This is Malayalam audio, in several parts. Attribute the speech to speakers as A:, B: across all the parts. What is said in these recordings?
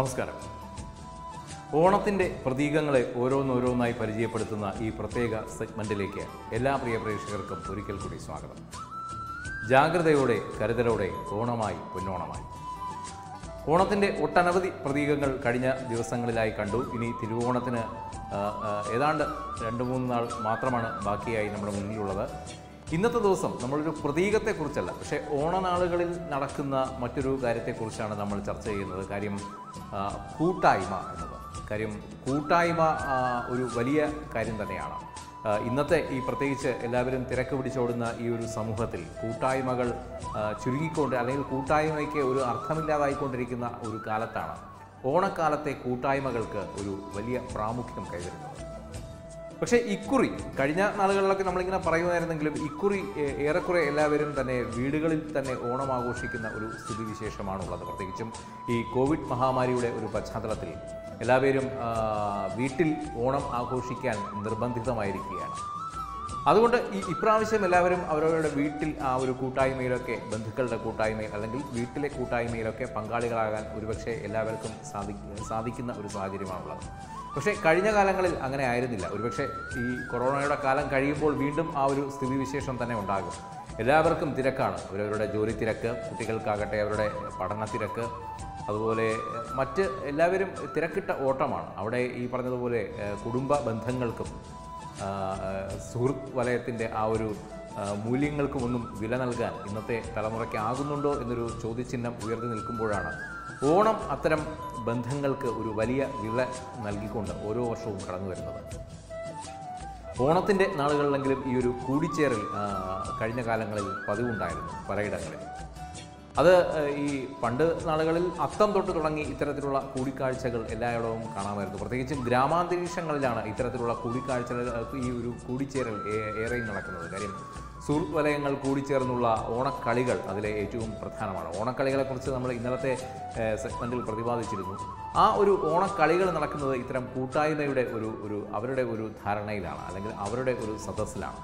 A: നമസ്കാരം ഓണത്തിൻ്റെ പ്രതീകങ്ങളെ ഓരോന്നോരോന്നായി പരിചയപ്പെടുത്തുന്ന ഈ പ്രത്യേക സെഗ്മെൻറ്റിലേക്ക് എല്ലാ പ്രിയ പ്രേക്ഷകർക്കും ഒരിക്കൽ കൂടി സ്വാഗതം ജാഗ്രതയോടെ കരുതലോടെ ഓണമായി പൊന്നോണമായി ഓണത്തിൻ്റെ ഒട്ടനവധി പ്രതീകങ്ങൾ കഴിഞ്ഞ ദിവസങ്ങളിലായി കണ്ടു ഇനി തിരുവോണത്തിന് ആ, ആ, ഏതാണ്ട് രണ്ട് മൂന്ന് നാൾ മാത്രമാണ് ബാക്കിയായി നമ്മുടെ മുന്നിലുള്ളത് ഇന്നത്തെ ദിവസം നമ്മളൊരു പ്രതീകത്തെക്കുറിച്ചല്ല പക്ഷേ ഓണനാളുകളിൽ നടക്കുന്ന മറ്റൊരു കാര്യത്തെക്കുറിച്ചാണ് നമ്മൾ ചർച്ച ചെയ്യുന്നത് കാര്യം ആ, കൂട്ടായ്മ എന്നത് കാര്യം കൂട്ടായ്മ ആ, ഒരു വലിയ കാര്യം തന്നെയാണ് ആ, ഇന്നത്തെ ഈ പ്രത്യേകിച്ച് എല്ലാവരും തിരക്ക് പിടിച്ചോടുന്ന ഈ ഒരു സമൂഹത്തിൽ കൂട്ടായ്മകൾ ആ, ചുരുങ്ങിക്കൊണ്ട് അല്ലെങ്കിൽ കൂട്ടായ്മയ്ക്ക് ഒരു അർത്ഥമില്ലാതായിക്കൊണ്ടിരിക്കുന്ന ഒരു കാലത്താണ് ഓണക്കാലത്തെ കൂട്ടായ്മകൾക്ക് ഒരു വലിയ പ്രാമുഖ്യം കൈവരുന്നത് പക്ഷേ ഇക്കുറി കഴിഞ്ഞ നാളുകളിലൊക്കെ നമ്മളിങ്ങനെ പറയുമായിരുന്നെങ്കിലും ഇക്കുറി ഏ- ഏറെക്കുറെ എല്ലാവരും തന്നെ വീടുകളിൽ തന്നെ ഓണം ആഘോഷിക്കുന്ന ഒരു സ്ഥിതിവിശേഷമാണുള്ളത് പ്രത്യേകിച്ചും ഈ കോവിഡ് മഹാമാരിയുടെ ഒരു പശ്ചാത്തലത്തിൽ എല്ലാവരും ആ, വീട്ടിൽ ഓണം ആഘോഷിക്കാൻ നിർബന്ധിതമായിരിക്കുകയാണ് അതുകൊണ്ട് ഈ ഇപ്രാവശ്യം എല്ലാവരും അവരവരുടെ വീട്ടിൽ ആ ഒരു കൂട്ടായ്മയിലൊക്കെ ബന്ധുക്കളുടെ കൂട്ടായ്മയിൽ അല്ലെങ്കിൽ വീട്ടിലെ കൂട്ടായ്മയിലൊക്കെ പങ്കാളികളാകാൻ ഒരുപക്ഷെ എല്ലാവർക്കും സാധി സാധിക്കുന്ന ഒരു സാഹചര്യമാണുള്ളത് പക്ഷേ കഴിഞ്ഞ കാലങ്ങളിൽ അങ്ങനെ ആയിരുന്നില്ല ഒരുപക്ഷെ ഈ കൊറോണയുടെ കാലം കഴിയുമ്പോൾ വീണ്ടും ആ ഒരു സ്ഥിതിവിശേഷം തന്നെ ഉണ്ടാകും എല്ലാവർക്കും തിരക്കാണ് അവരവരുടെ ജോലി തിരക്ക് കുട്ടികൾക്കാകട്ടെ അവരുടെ പഠന തിരക്ക് അതുപോലെ എഹ്, മറ്റ് എല്ലാവരും തിരക്കിട്ട ഓട്ടമാണ് അവിടെ ഈ പറഞ്ഞതുപോലെ എഹ്, കുടുംബ ബന്ധങ്ങൾക്കും ആ, ആ, സുഹൃത്ത് വലയത്തിൻ്റെ ആ ഒരു ആ, മൂല്യങ്ങൾക്കുമൊന്നും വില നൽകാൻ ഇന്നത്തെ തലമുറയ്ക്ക് ആകുന്നുണ്ടോ എന്നൊരു ചോദ്യചിഹ്നം ഉയർന്നു നിൽക്കുമ്പോഴാണ് ഓണം അത്തരം ബന്ധങ്ങൾക്ക് ഒരു വലിയ വില നൽകിക്കൊണ്ട് ഓരോ വർഷവും കടന്നു വരുന്നത് ഓണത്തിൻ്റെ നാളുകളിലെങ്കിലും ഈ ഒരു കൂടിച്ചേരൽ ആ, കഴിഞ്ഞ കാലങ്ങളിൽ പതിവുണ്ടായിരുന്നു പലയിടങ്ങളിൽ അത് ആ, ഈ പണ്ട് നാളുകളിൽ അത്തം തൊട്ട് തുടങ്ങി ഇത്തരത്തിലുള്ള കൂടിക്കാഴ്ചകൾ എല്ലായിടവും കാണാമായിരുന്നു പ്രത്യേകിച്ചും ഗ്രാമാന്തരീക്ഷങ്ങളിലാണ് ഇത്തരത്തിലുള്ള കൂടിക്കാഴ്ചകൾ ആ, ഈ ഒരു കൂടിച്ചേരൽ ഏ- ഏറെയും നടക്കുന്നത് കാര്യം സുഹൃത്ത് വലയങ്ങൾ കൂടിച്ചേർന്നുള്ള ഓണക്കളികൾ അതിലെ ഏറ്റവും പ്രധാനമാണ് ഓണക്കളികളെക്കുറിച്ച് നമ്മൾ ഇന്നലത്തെ സെഗ്മെൻറ്റിൽ പ്രതിപാദിച്ചിരുന്നു ആ ഒരു ഓണക്കളികൾ നടക്കുന്നത് ഇത്തരം കൂട്ടായ്മയുടെ ഒരു ഒരു അവരുടെ ഒരു ധാരണയിലാണ് അല്ലെങ്കിൽ അവരുടെ ഒരു സദസ്സിലാണ്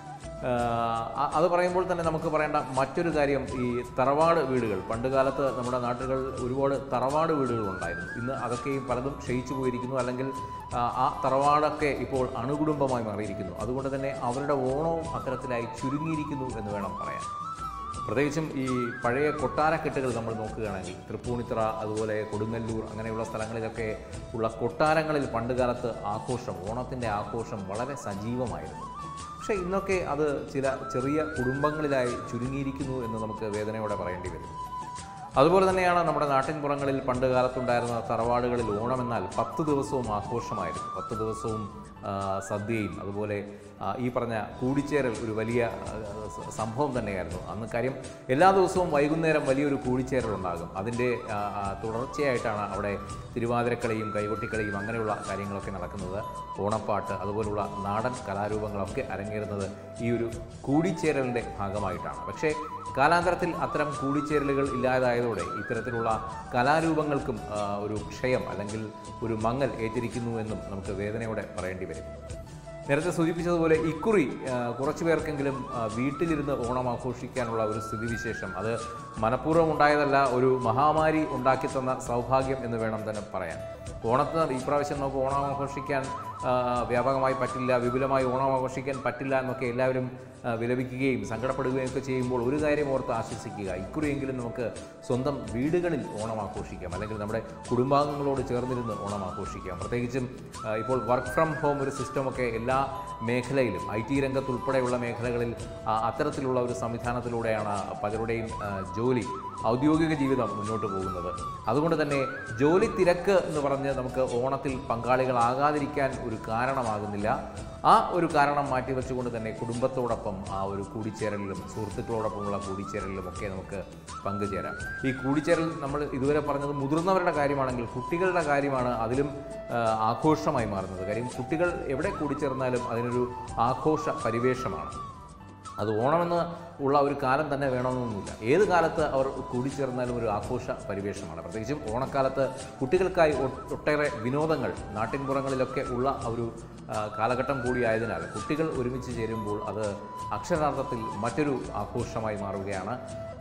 A: ആഹ് അ- അത് പറയുമ്പോൾ തന്നെ നമുക്ക് പറയേണ്ട മറ്റൊരു കാര്യം ഈ തറവാട് വീടുകൾ പണ്ട് കാലത്ത് നമ്മുടെ നാട്ടുകളിൽ ഒരുപാട് തറവാട് വീടുകൾ ഉണ്ടായിരുന്നു ഇന്ന് അതൊക്കെയും പലതും ക്ഷയിച്ചു പോയിരിക്കുന്നു അല്ലെങ്കിൽ ആ, ആ തറവാടൊക്കെ ഇപ്പോൾ അണുകുടുംബമായി മാറിയിരിക്കുന്നു അതുകൊണ്ട് തന്നെ അവരുടെ ഓണവും അത്തരത്തിലായി ചുരുങ്ങിയിരിക്കുന്നു എന്ന് വേണം പറയാൻ പ്രത്യേകിച്ചും ഈ പഴയ കൊട്ടാരക്കെട്ടുകൾ നമ്മൾ നോക്കുകയാണെങ്കിൽ തൃപ്പൂണിത്തറ അതുപോലെ കൊടുങ്ങല്ലൂർ അങ്ങനെയുള്ള സ്ഥലങ്ങളിലൊക്കെ ഉള്ള കൊട്ടാരങ്ങളിൽ പണ്ടുകാലത്ത് ആഘോഷം ഓണത്തിൻ്റെ ആഘോഷം വളരെ സജീവമായിരുന്നു പക്ഷേ ഇന്നൊക്കെ അത് ചില ചെറിയ കുടുംബങ്ങളിലായി ചുരുങ്ങിയിരിക്കുന്നു എന്ന് നമുക്ക് വേദനയോടെ പറയേണ്ടി വരും അതുപോലെ തന്നെയാണ് നമ്മുടെ നാട്ടിൻപുറങ്ങളിൽ പണ്ട് കാലത്തുണ്ടായിരുന്ന തറവാടുകളിൽ ഓണമെന്നാൽ പത്ത് ദിവസവും ആഘോഷമായിരുന്നു പത്ത് ദിവസവും ആ, സദ്യയും അതുപോലെ ആ, ഈ പറഞ്ഞ കൂടിച്ചേരൽ ഒരു വലിയ ആ, സ- സംഭവം തന്നെയായിരുന്നു അന്ന് കാര്യം എല്ലാ ദിവസവും വൈകുന്നേരം വലിയൊരു കൂടിച്ചേരൽ ഉണ്ടാകും അതിൻ്റെ ആ, ആ, തുടർച്ചയായിട്ടാണ് അവിടെ തിരുവാതിരക്കളിയും കൈകൊട്ടിക്കളിയും അങ്ങനെയുള്ള കാര്യങ്ങളൊക്കെ നടക്കുന്നത് ഓണപ്പാട്ട് അതുപോലുള്ള നാടൻ കലാരൂപങ്ങളൊക്കെ അരങ്ങേറുന്നത് ഈ ഒരു കൂടിച്ചേരലിൻ്റെ ഭാഗമായിട്ടാണ് പക്ഷേ കാലാന്തരത്തിൽ അത്തരം കൂടിച്ചേരലുകൾ ഇല്ലാതായതോടെ ഇത്തരത്തിലുള്ള കലാരൂപങ്ങൾക്കും ആ, ഒരു ക്ഷയം അല്ലെങ്കിൽ ഒരു മങ്ങൽ ഏറ്റിരിക്കുന്നു എന്നും നമുക്ക് വേദനയോടെ പറയേണ്ടി വരും നേരത്തെ സൂചിപ്പിച്ചതുപോലെ ഇക്കുറി ആ, കുറച്ചു പേർക്കെങ്കിലും ആ, വീട്ടിലിരുന്ന് ഓണം ആഘോഷിക്കാനുള്ള ഒരു സ്ഥിതിവിശേഷം അത് മനഃപൂർവ്വം ഉണ്ടായതല്ല ഒരു മഹാമാരി ഉണ്ടാക്കി തന്ന സൗഭാഗ്യം എന്ന് വേണം തന്നെ പറയാൻ ഓണത്തിന് ഈ പ്രാവശ്യം നമുക്ക് ഓണം ആഘോഷിക്കാൻ ആ, വ്യാപകമായി പറ്റില്ല വിപുലമായി ഓണം ആഘോഷിക്കാൻ പറ്റില്ല എന്നൊക്കെ എല്ലാവരും ആ, വിലപിക്കുകയും സങ്കടപ്പെടുകയും ഒക്കെ ചെയ്യുമ്പോൾ ഒരു കാര്യം ഓർത്ത് ആശ്വസിക്കുക ഇക്കുറിയെങ്കിലും നമുക്ക് സ്വന്തം വീടുകളിൽ ഓണം ആഘോഷിക്കാം അല്ലെങ്കിൽ നമ്മുടെ കുടുംബാംഗങ്ങളോട് ചേർന്നിരുന്ന് ഓണം ആഘോഷിക്കാം പ്രത്യേകിച്ചും ആ, ഇപ്പോൾ വർക്ക് ഫ്രം ഹോം ഒരു സിസ്റ്റമൊക്കെ എല്ലാ മേഖലയിലും ഐ ടി രംഗത്ത് ഉൾപ്പെടെയുള്ള മേഖലകളിൽ ആ, അത്തരത്തിലുള്ള ഒരു സംവിധാനത്തിലൂടെയാണ് പലരുടെയും ആ, ജോലി ഔദ്യോഗിക ജീവിതം മുന്നോട്ട് പോകുന്നത് അതുകൊണ്ട് തന്നെ ജോലി തിരക്ക് എന്ന് പറഞ്ഞ് നമുക്ക് ഓണത്തിൽ പങ്കാളികളാകാതിരിക്കാൻ ഒരു കാരണമാകുന്നില്ല ആ ഒരു കാരണം മാറ്റിവെച്ചുകൊണ്ട് തന്നെ കുടുംബത്തോടൊപ്പം ആ ഒരു കൂടിച്ചേരലിലും സുഹൃത്തുക്കളോടൊപ്പമുള്ള കൂടിച്ചേരലിലും ഒക്കെ നമുക്ക് പങ്കുചേരാം ഈ കൂടിച്ചേരൽ നമ്മൾ ഇതുവരെ പറഞ്ഞത് മുതിർന്നവരുടെ കാര്യമാണെങ്കിൽ കുട്ടികളുടെ കാര്യമാണ് അതിലും ആ, ആഘോഷമായി മാറുന്നത് കാര്യം കുട്ടികൾ എവിടെ കൂടിച്ചേർന്നാലും അതിനൊരു ആഘോഷ പരിവേഷമാണ് അത് ഓണമെന്ന് ഉള്ള ഒരു കാലം തന്നെ വേണമെന്നൊന്നുമില്ല ഏത് കാലത്ത് അവർ കൂടിച്ചേർന്നാലും ഒരു ആഘോഷ പരിവേഷമാണ് പ്രത്യേകിച്ചും ഓണക്കാലത്ത് കുട്ടികൾക്കായി ഒ- ഒട്ടേറെ വിനോദങ്ങൾ നാട്ടിൻപുറങ്ങളിലൊക്കെ ഉള്ള ഒരു ആ, കാലഘട്ടം കൂടിയായതിനാൽ കുട്ടികൾ ഒരുമിച്ച് ചേരുമ്പോൾ അത് അക്ഷരാർത്ഥത്തിൽ മറ്റൊരു ആഘോഷമായി മാറുകയാണ്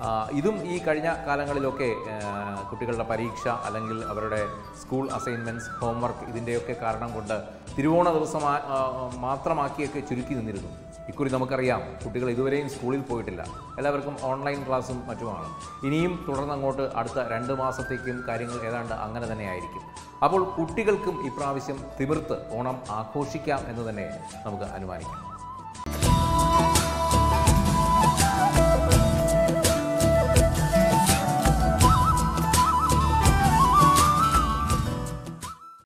A: ആ, ഇതും ഈ കഴിഞ്ഞ കാലങ്ങളിലൊക്കെ ആ, കുട്ടികളുടെ പരീക്ഷ അല്ലെങ്കിൽ അവരുടെ സ്കൂൾ അസൈൻമെൻറ്റ്സ് ഹോംവർക്ക് ഇതിൻ്റെയൊക്കെ കാരണം കൊണ്ട് തിരുവോണ ദിവസം ആ- ആ, മാത്രമാക്കിയൊക്കെ ചുരുക്കി നിന്നിരുന്നു ഇക്കുറി നമുക്കറിയാം കുട്ടികൾ ഇതുവരെയും സ്കൂളിൽ പോയിട്ടില്ല എല്ലാവർക്കും ഓൺലൈൻ ക്ലാസ്സും മറ്റുമാണ് ഇനിയും തുടർന്നങ്ങോട്ട് അടുത്ത രണ്ട് മാസത്തേക്കും കാര്യങ്ങൾ ഏതാണ്ട് അങ്ങനെ തന്നെ ആയിരിക്കും അപ്പോൾ കുട്ടികൾക്കും ഇപ്രാവശ്യം തിമിർത്ത് ഓണം ആഘോഷിക്കാം എന്ന് തന്നെ നമുക്ക് അനുമാനിക്കാം